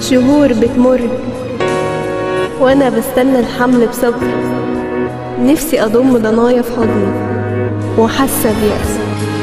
شهور بتمر وانا بستنى الحمل بصبر نفسي اضم ضنايا في حضني وحاسه بيأس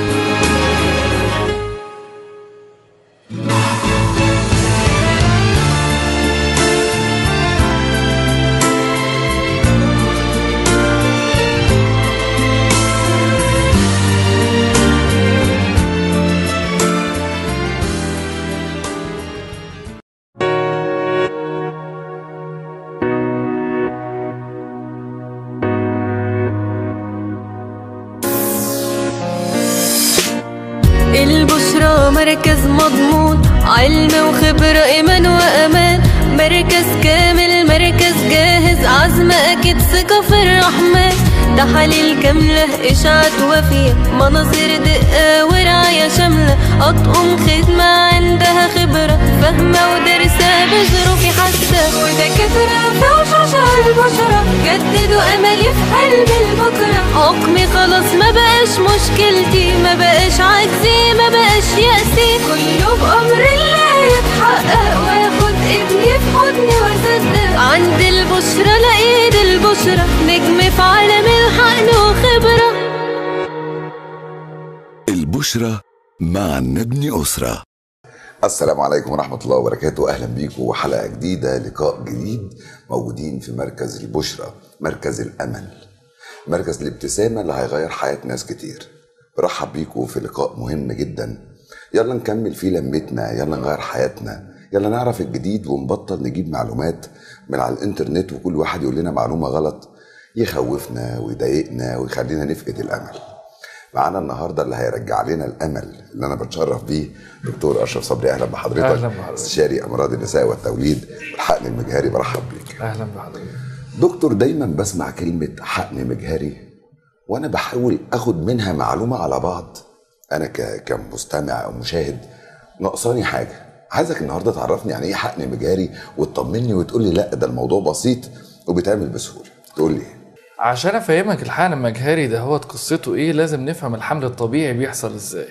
البشرى مركز مضمون علم وخبرة إيمان وأمان مركز كامل مركز جاهز عزم أكيد ثقة في الرحمن تحاليل كاملة إشعاعات وفية مناظير دقة ورعاية شاملة أطقم خدمة عندها خبرة فاهمة ودارسة بظروفي حاسة ودكاترة في وشوشة البشرة جددوا أملي في قلب البكرة حكمي خلاص ما بقاش مشكلتي ما بقاش عجزي ما بقاش يأسي كله بأمر الله يتحقق وياخد ابني في حضني واصدق عند البشرى لقيت البشرى نجم في عالم الحقن وخبرة البشرى معا نبني أسرة السلام عليكم ورحمة الله وبركاته أهلا بيكم وحلقة جديدة لقاء جديد موجودين في مركز البشرى مركز الأمل مركز الابتسامة اللي هيغير حياة ناس كتير برحب بيكم في لقاء مهم جدا يلا نكمل فيه لمتنا يلا نغير حياتنا يلا نعرف الجديد ونبطل نجيب معلومات من على الانترنت وكل واحد يقول لنا معلومة غلط يخوفنا ويضايقنا ويخلينا نفقد الأمل معانا النهارده اللي هيرجع لنا الامل اللي انا بتشرف بيه دكتور اشرف صبري اهلا بحضرتك أهلا بحضرتك. استشاري امراض النساء والتوليد والحقن المجهري برحب بيك اهلا بحضرتك دكتور دايما بسمع كلمه حقن مجهري وانا بحاول اخد منها معلومه على بعض انا ك- كمستمع او مشاهد ناقصاني حاجه عايزك النهارده تعرفني يعني ايه حقن مجهري وتطمني وتقول لي لا ده الموضوع بسيط وبيتعمل بسهوله تقول لي إيه؟ عشان افهمك الحقن المجهري ده هو قصته ايه لازم نفهم الحمل الطبيعي بيحصل ازاي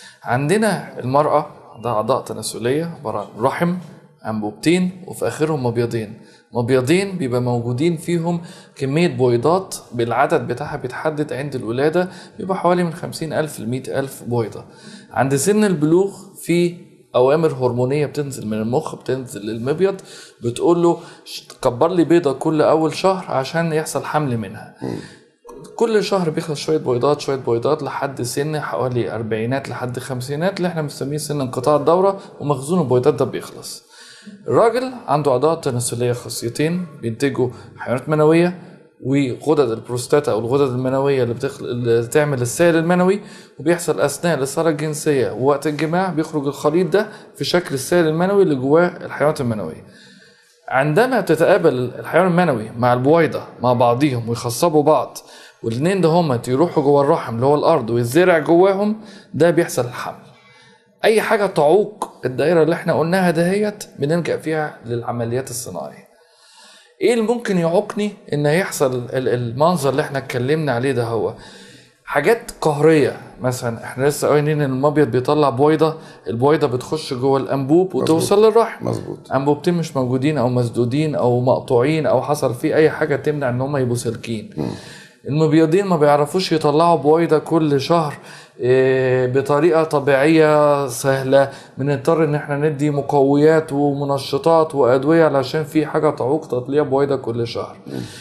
عندنا المرأة ده أعضاء تناسلية عبارة عن رحم أنبوبتين وفي آخرهم مبيضين مبيضين بيبقى موجودين فيهم كمية بويضات بالعدد بتاعها بيتحدد عند الولادة بيبقى حوالي من خمسين ألف لمئة ألف بويضة عند سن البلوغ في أوامر هرمونية بتنزل من المخ بتنزل للمبيض بتقول له ش- كبر لي بيضة كل أول شهر عشان يحصل حمل منها كل شهر بيخلص شوية بيضات شوية بيضات لحد سن حوالي أربعينات لحد خمسينات اللي احنا بنسميه سن انقطاع الدورة ومخزون البيضات ده بيخلص الراجل عنده أعضاء تناسلية خاصيتين بينتجوا حيوانات منوية وغدد البروستاتا او الغدد المنويه اللي, بتخل... اللي تعمل السائل المنوي وبيحصل اثناء الاثاره الجنسيه ووقت الجماع بيخرج الخليط ده في شكل السائل المنوي اللي جواه الحيوانات المنويه عندما تتقابل الحيوان المنوي مع البويضة مع بعضهم ويخصبوا بعض والاثنين ده هما يروحوا جوه الرحم اللي هو الأرض ويتزرع جواهم ده بيحصل الحمل أي حاجة تعوق الدائرة اللي احنا قلناها دهيت بنلجأ فيها للعمليات الصناعية ايه اللي ممكن يعوقني ان يحصل ال- المنظر اللي احنا اتكلمنا عليه ده هو حاجات قهريه مثلا احنا لسه قايلين ان المبيض بيطلع بويضه البويضه بتخش جوه الانبوب وتوصل للرحم مظبوط انبوبتين مش موجودين او مسدودين او مقطوعين او حصل فيه اي حاجه تمنع ان هم يبقوا سالكين المبيضين ما بيعرفوش يطلعوا بويضه كل شهر إيه، بطريقه طبيعيه سهله بنضطر ان احنا ندي مقويات ومنشطات وادويه علشان في حاجه تعوق تطليع بويضه كل شهر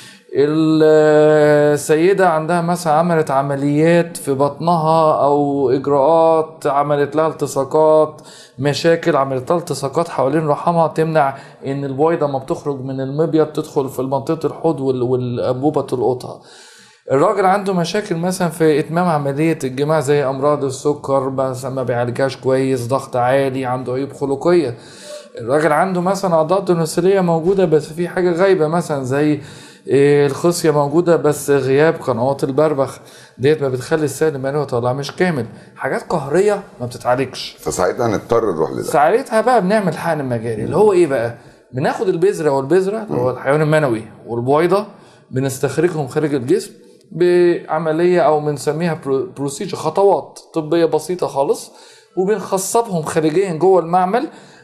السيدة عندها مثلا عملت عمليات في بطنها أو إجراءات عملت لها التصاقات مشاكل عملت لها التصاقات حوالين رحمها تمنع إن البويضة ما بتخرج من المبيض تدخل في منطقة الحوض وال- والأنبوبة تلقطها الراجل عنده مشاكل مثلا في اتمام عمليه الجماع زي امراض السكر مثلا ما بيعالجهاش كويس ضغط عالي عنده عيوب خلقيه الراجل عنده مثلا اعضاء تناسليه موجوده بس في حاجه غايبه مثلا زي إيه، الخصيه موجوده بس غياب قنوات البربخ ديت ما بتخلي السائل المنوي يطلع مش كامل حاجات قهريه ما بتتعالجش فساعتها نضطر نروح لده ساعتها بقى بنعمل حقن مجاري اللي هو ايه بقى بناخد البذره والبذره اللي هو الحيوان المنوي والبويضه بنستخرجهم خارج الجسم بعمليه او بنسميها بروسيجر خطوات طبيه بسيطه خالص وبنخصبهم خارجيا جوه المعمل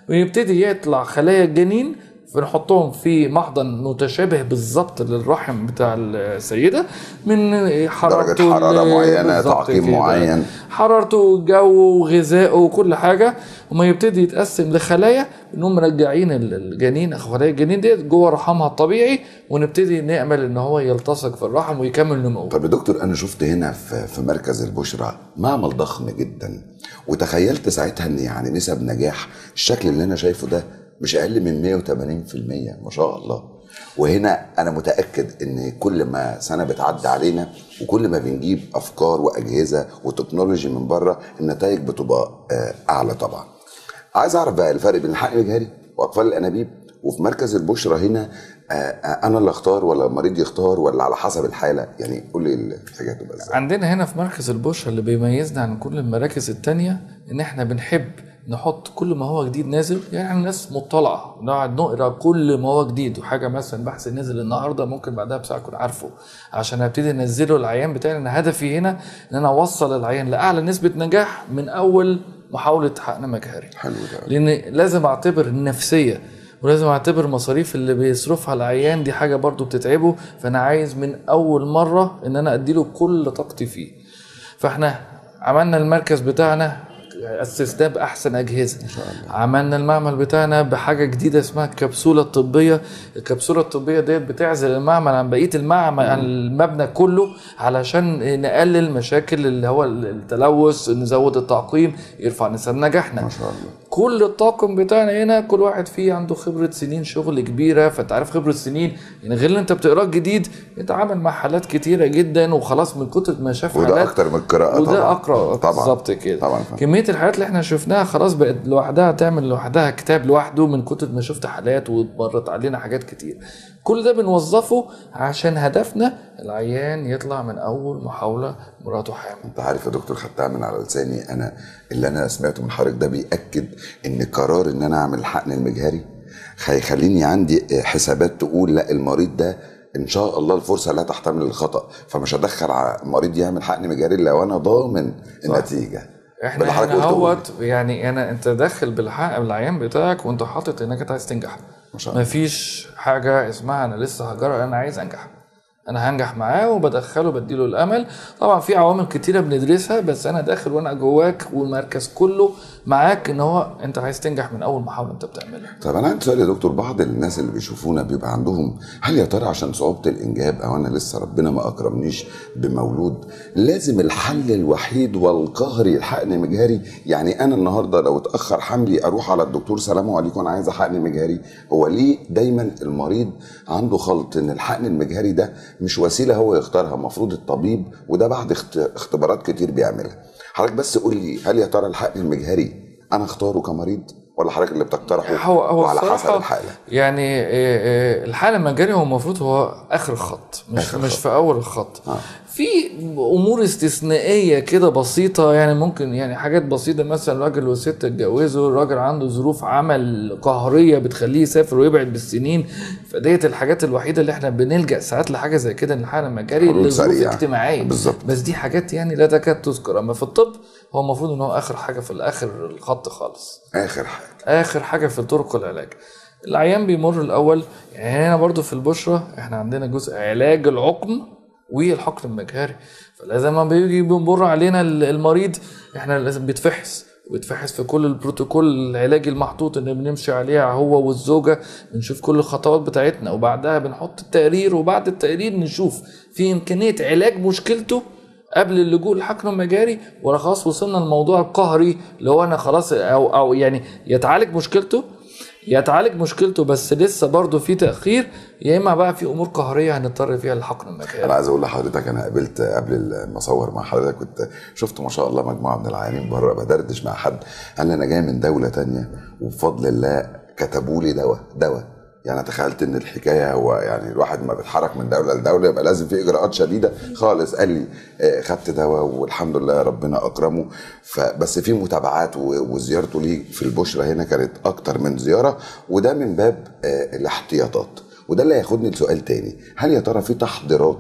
ويبتدي يطلع خلايا الجنين بنحطهم في محضن متشابه بالظبط للرحم بتاع السيده من حرارته درجة حرارة ل- معينة، بالظبط تعقيم كده. معين. حرارته وجوه وغذائه وكل حاجه وما يبتدي يتقسم لخلايا انهم مرجعين ال- الجنين أو خلايا الجنين ديت جوه رحمها الطبيعي ونبتدي نامل ان هو يلتصق في الرحم ويكمل نموه طب يا دكتور انا شفت هنا في في مركز البشرى معمل ضخم جدا وتخيلت ساعتها ان يعني نسب نجاح الشكل اللي انا شايفه ده مش اقل من 180% ما شاء الله وهنا انا متاكد ان كل ما سنه بتعدي علينا وكل ما بنجيب افكار واجهزه وتكنولوجي من بره النتائج بتبقى آه، اعلى طبعا عايز اعرف بقى الفرق بين الحقن الجهري واطفال الانابيب وفي مركز البشرى هنا آه، آه، انا اللي اختار ولا المريض يختار ولا على حسب الحاله يعني قول لي الحاجه تبقى ازاي عندنا هنا في مركز البشرى اللي بيميزنا عن كل المراكز التانية ان احنا بنحب نحط كل ما هو جديد نازل يعني الناس مطلعه نقعد نقرا كل ما هو جديد وحاجه مثلا بحث نزل النهارده ممكن بعدها بساعه اكون عارفه عشان ابتدي انزله العيان بتاعي انا هدفي هنا ان انا اوصل العيان لاعلى نسبه نجاح من اول محاوله حقن مجهري حلو ده لان لازم اعتبر النفسيه ولازم اعتبر مصاريف اللي بيصرفها العيان دي حاجه برضو بتتعبه فانا عايز من اول مره ان انا اديله كل طاقتي فيه فاحنا عملنا المركز بتاعنا اسسناه باحسن اجهزه ما شاء الله. عملنا المعمل بتاعنا بحاجه جديده اسمها الكبسوله الطبيه الكبسوله الطبيه ديت بتعزل المعمل عن بقيه المعمل عن المبنى كله علشان نقلل مشاكل اللي هو التلوث نزود التعقيم يرفع نسب نجاحنا ما شاء الله كل الطاقم بتاعنا هنا كل واحد فيه عنده خبره سنين شغل كبيره فانت عارف خبره سنين يعني غير اللي انت بتقراه جديد انت عامل مع حالات كتيره جدا وخلاص من كتر ما شاف وده حالات اكتر من القراءه وده طبعا اقرا طبعا بالظبط كده طبعا فاهم. كميه الحالات اللي احنا شفناها خلاص بقت لوحدها تعمل لوحدها كتاب لوحده من كتر ما شفت حالات واتمرت علينا حاجات كتير كل ده بنوظفه عشان هدفنا العيان يطلع من اول محاوله مراته حامل انت عارف يا دكتور خدتها من على لساني انا اللي انا سمعته من حضرتك ده بياكد ان قرار ان انا اعمل الحقن المجهري هيخليني عندي حسابات تقول لا المريض ده ان شاء الله الفرصه لا تحتمل الخطا فمش هدخل ع- مريض يعمل حقن مجهري الا وانا ضامن النتيجه احنا باللي حضرتك هنا قلته. هوت يعني انا انت داخل بالحق بالعيان بتاعك وانت حاطط انك انت عايز تنجح ما شاء الله. مفيش حاجه اسمها انا لسه هجرب انا عايز انجح انا هنجح معاه وبدخله بديله الامل طبعا في عوامل كتيره بندرسها بس انا داخل وانا جواك والمركز كله معاك ان هو انت عايز تنجح من اول محاوله انت بتعملها طب انا عندي سؤال يا دكتور بعض الناس اللي بيشوفونا بيبقى عندهم هل يا ترى عشان صعوبه الانجاب او انا لسه ربنا ما اكرمنيش بمولود لازم الحل الوحيد والقهري الحقن مجهري يعني انا النهارده لو اتاخر حملي اروح على الدكتور سلام عليكم انا عايز حقن مجهري هو ليه دايما المريض عنده خلط ان الحقن المجهري ده مش وسيله هو يختارها المفروض الطبيب وده بعد اخت- اختبارات كتير بيعملها حضرتك بس قول لي هل يا ترى الحقن المجهري انا اختاره كمريض ولا حضرتك اللي بتقترحه هو هو وعلى حسب الصراحة الحاله يعني آه، آه، الحاله المجاني هو المفروض هو اخر الخط مش آخر مش خط. في اول الخط آه. في امور استثنائيه كده بسيطه يعني ممكن يعني حاجات بسيطه مثلا راجل وست اتجوزوا الراجل عنده ظروف عمل قهريه بتخليه يسافر ويبعد بالسنين فديت الحاجات الوحيده اللي احنا بنلجا ساعات لحاجه زي كده ان الحاله المجاري حلول لظروف سريعة. اجتماعيه بالظبط. بس دي حاجات يعني لا تكاد تذكر اما في الطب هو المفروض ان هو اخر حاجه في الاخر الخط خالص اخر حاجه اخر حاجه في طرق العلاج العيان بيمر الاول يعني هنا برضو في البشرة احنا عندنا جزء علاج العقم والحقن المجهري فلازم ما بيجي بيمر علينا ال- المريض احنا لازم بيتفحص وبيتفحص في كل البروتوكول العلاجي المحطوط اللي بنمشي عليه هو والزوجه بنشوف كل الخطوات بتاعتنا وبعدها بنحط التقرير وبعد التقرير نشوف في امكانيه علاج مشكلته قبل اللجوء للحقن المجاري ولا خلاص وصلنا للموضوع القهري اللي هو انا خلاص او او يعني يتعالج مشكلته يتعالج مشكلته بس لسه برضه في تاخير يا اما بقى في امور قهريه هنضطر فيها للحقن انا المجاري عايز اقول لحضرتك انا قابلت قبل ما اصور مع حضرتك كنت شفت ما شاء الله مجموعه من العيانين بره بدردش مع حد قال لي انا جاي من دوله تانية وبفضل الله كتبوا لي دواء دواء يعني أنا تخيلت ان الحكايه هو يعني الواحد ما بيتحرك من دوله لدوله يبقى لازم في اجراءات شديده خالص قال لي آه، خدت دواء والحمد لله ربنا اكرمه فبس في متابعات و- وزيارته ليه في البشرى هنا كانت اكتر من زياره وده من باب آه، الاحتياطات وده اللي هياخدني لسؤال تاني هل يا ترى في تحضيرات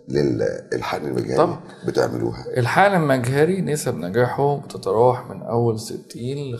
للحقن المجهري طبعا. بتعملوها الحقن المجهري نسب نجاحه بتتراوح من أول 60 ل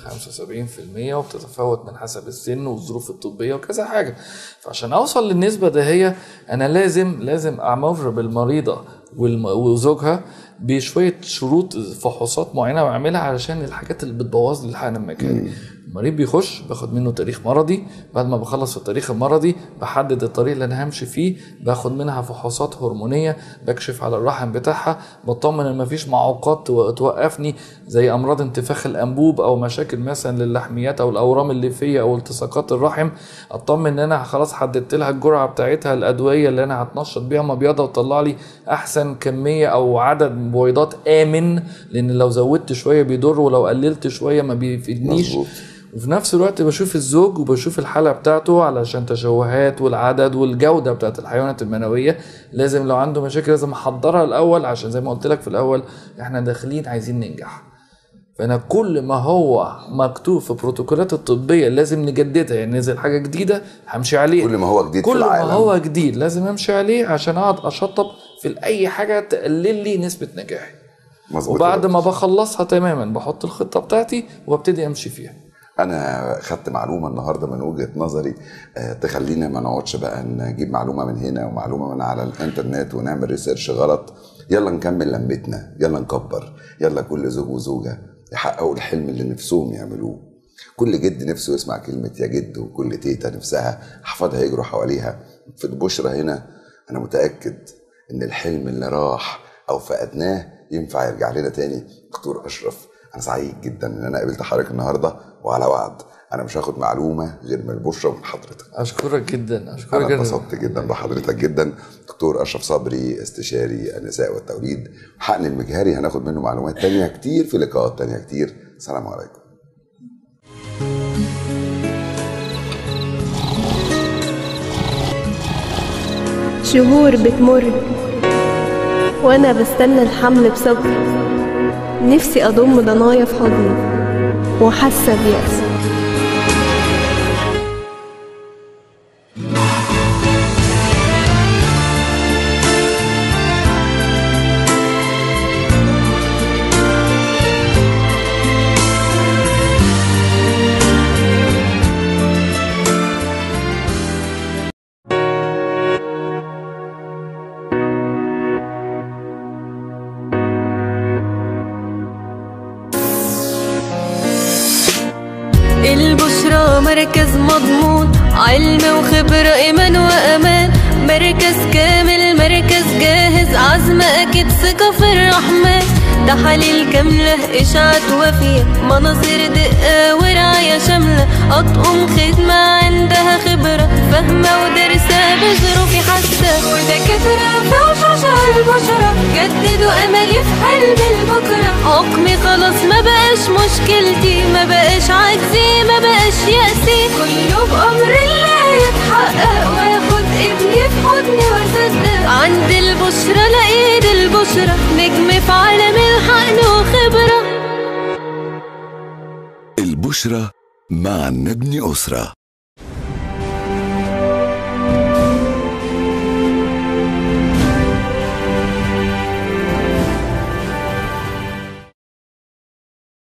75% وبتتفاوت من حسب السن والظروف الطبية وكذا حاجة فعشان أوصل للنسبة دهية أنا لازم لازم أمر بالمريضة والم- وزوجها بشوية شروط فحوصات معينة بعملها علشان الحاجات اللي بتبوظ لي الحقن المجهري المريض بيخش باخد منه تاريخ مرضي بعد ما بخلص في التاريخ المرضي بحدد الطريق اللي انا همشي فيه باخد منها فحوصات هرمونيه بكشف على الرحم بتاعها بطمن ان مفيش معوقات تو- توقفني زي امراض انتفاخ الانبوب او مشاكل مثلا للحميات او الاورام الليفيه او التصاقات الرحم اطمن ان انا خلاص حددت لها الجرعه بتاعتها الادويه اللي انا هتنشط بيها مبيضه وتطلع لي احسن كميه او عدد بويضات امن لان لو زودت شويه بيضر ولو قللت شويه ما بيفيدنيش مظبوط. وفي نفس الوقت بشوف الزوج وبشوف الحالة بتاعته علشان تشوهات والعدد والجودة بتاعت الحيوانات المنوية لازم لو عنده مشاكل لازم احضرها الأول عشان زي ما قلت لك في الأول احنا داخلين عايزين ننجح فأنا كل ما هو مكتوب في البروتوكولات الطبية لازم نجددها يعني نزل حاجة جديدة همشي عليها كل ما هو جديد في كل ما العالم. هو جديد لازم امشي عليه عشان اقعد اشطب في اي حاجة تقلل لي نسبة نجاحي مظبوط وبعد ما بخلصها تماما بحط الخطة بتاعتي وابتدي امشي فيها انا خدت معلومه النهارده من وجهه نظري آه، تخلينا ما نقعدش بقى نجيب معلومه من هنا ومعلومه من على الانترنت ونعمل ريسيرش غلط يلا نكمل لمتنا يلا نكبر يلا كل زوج وزوجه يحققوا الحلم اللي نفسهم يعملوه كل جد نفسه يسمع كلمة يا جد وكل تيتا نفسها أحفادها يجروا حواليها في البشرة هنا أنا متأكد إن الحلم اللي راح أو فقدناه ينفع يرجع لنا تاني دكتور أشرف أنا سعيد جدا إن أنا قابلت حضرتك النهاردة وعلى وعد أنا مش هاخد معلومة غير من البشرة ومن حضرتك اشكرك جدا اشكرك أنا جدا اتبسطت جدا بحضرتك جدا دكتور أشرف صبري استشاري النساء والتوليد حقن المجهري هناخد منه معلومات تانية كتير في لقاءات تانية كتير السلام عليكم شهور بتمر وانا بستنى الحمل بصبر نفسي اضم ضنايا في حضني وحاسه بيأس البشرى مركز مضمون علم وخبرة إيمان وأمان مركز كامل مركز جاهز عزم أكيد ثقة في الرحمن تحاليل كاملة إشاعات وفية مناظير دقة ورعاية شاملة أطقم خدمة عندها خبرة فاهمة ودارسة بظروفي حاسة ودكاترة في وشوشة البشرة جددوا أملي في حلم البكرة حكمي خلاص ما بقاش مشكلتي ما بقاش عجزي ما بقاش يأسي كله بأمر الله يتحقق وياخد ابني في حضني واصدق عند البشرى لقيت البشرى نجم في عالم الحقن وخبرة البشرى مع نبني أسرة